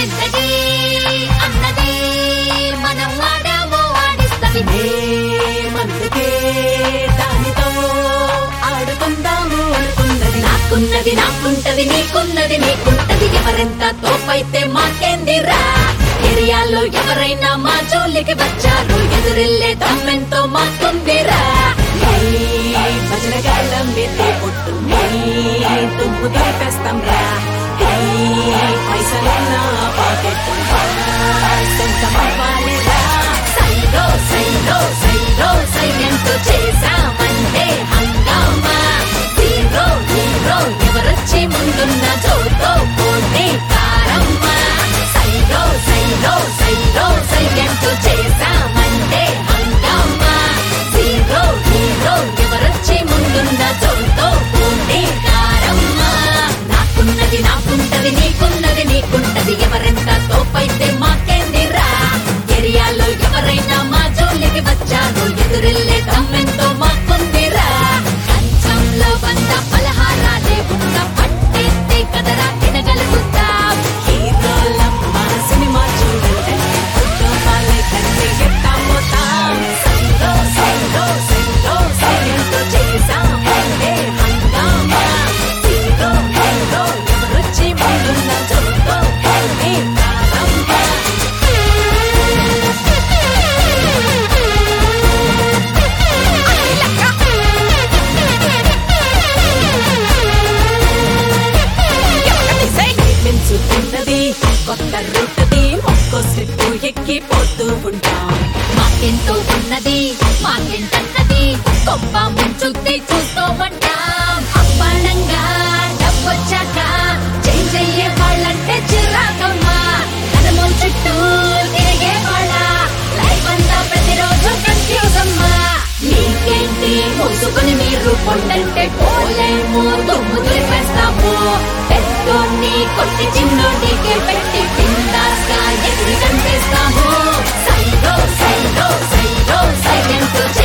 జిందగీ అన్నది మనం ఆడామో ఆడిస్తది మందుకే దానితో ఆడుకుందాము అనుకున్నది నాకున్నది నాకుంటది నీకున్నది నీకుంటది ఎవరెంత తోపైతే మాకేందిరా ఏరియాలో ఎవరైనా మా జోలికి వచ్చారు ఎదురెళ్ళే దమ్మెంతో మాకుందిరా భజన గాళ్ళం ఎత్తే పొట్టు తుమ్ము దులిపేస్తాం రా పైసలున్న పాకెట్ సొంతం అవ్వాలిరా సైరో సైరో సైరో సైలెంట్ చేసామంటే హంగామా హీరో హీరో ఎవరొచ్చి ముందున్న జోతో పోటీ కారమ్మా సైరో సైరో సైరో సైలెంట్ చేసామంటే హంగామా హీరో హీరో ఎవరొచ్చి ముందున్న జోతో పోటీ కారమ్మా నాకున్నది నాకుంటది నీకున్నది నీకుంటది ఎవరెంత తోపైతే మాకేందిరా ఏరియాలో ఎవరైనా మా జోలికి వచ్చారు ఎదురెళ్ళే దమ్మెంతో మాకుందిరా కంచంలో వంద పలహారాలే ఉన్న పట్టెత్తే కదరా తినగలుగుతాం హీరోలమ్మ సినిమా చూడండి కుటుంబాలే కంటే ఎత్తాపోతాం సైరో సైరో సైరో సైలెంట్ చేసామంటే హంగామా హీరో హీరో ఎవరొచ్చి ముందున్న జోతో పోటీ కారమ్మా పెంచుతున్నది కొత్త రూటది ఒక్కో స్టెప్ ఎక్కి పోతూ ఉంటాం మాకెంతో ఉన్నది మాకెంతన్నది గొప్ప ముంచుద్ది చూసుకోమంటాం అప్పనంగా డబ్బొచ్చాక చేంజ్ అయ్యే వాళ్ళంటే చిరాకమ్మా కదమో చుట్టూ తిరిగే వాళ్ళ లైఫ్ అంతా ప్రతిరోజు కన్ఫ్యూజ్ అమ్మా మీకేంటి మూసుకొని మీరు కొండంటే పోలేము దుమ్ము దులిపేస్తాము పెద్దోన్ని కొట్టి చిన్నోడికే పెట్టి పిండాస్గా ఎగిరి కనిపిస్తాము సైరో సైరో సైరో సైలెంట్